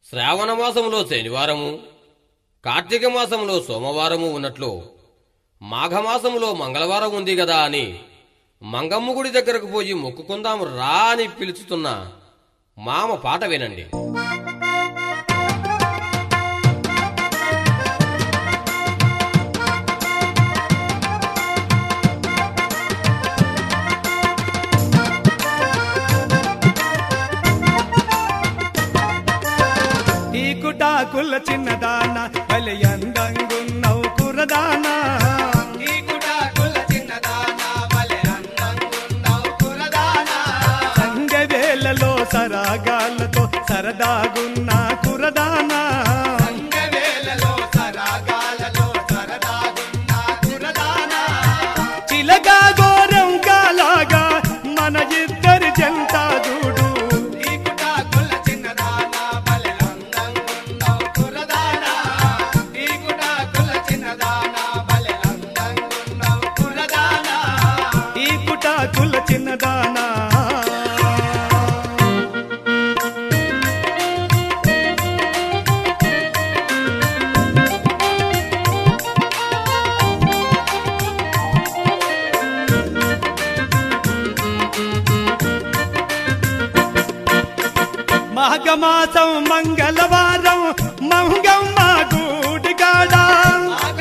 శ్రావణ మాసంలో శనివారము కార్తీక మాసంలో సోమవారము ఉన్నట్లు మాఘమాసంలో మంగళవారం ఉంది గదా అని మంగమ్మ గుడి దగ్గరకు పోయి మొక్కుకుందాం రా అని పిలుచుతున్న మామ పాట వినండి ఈ కుటాకుల చిన్నదాన బలి అందంగున్నవు కురదాన ఈ కుటాకుల చిన్నదాన భలే అందంగున్నావు కురదాన. సంగ వేళలో సరాగాలతో సరదాగున్న కురదాన సంగవేళలో సరాగాలలో సరదాగున్న కురదాన. చిలగా గోరం కాలాగా మన ఇద్దరి జంట చూడు ఈ కుటాకుల చిన్నదాన భలే అందంగున్నావు కురదాన. ఈ కుటాకుల చిన్నదాన భలే అందంగున్నావు కురదాన. ఈ కుటాకుల చిన్నదానా మాఘమాసం మంగళవారం మంగమ్మ గూడిగాడ మాఘమాసం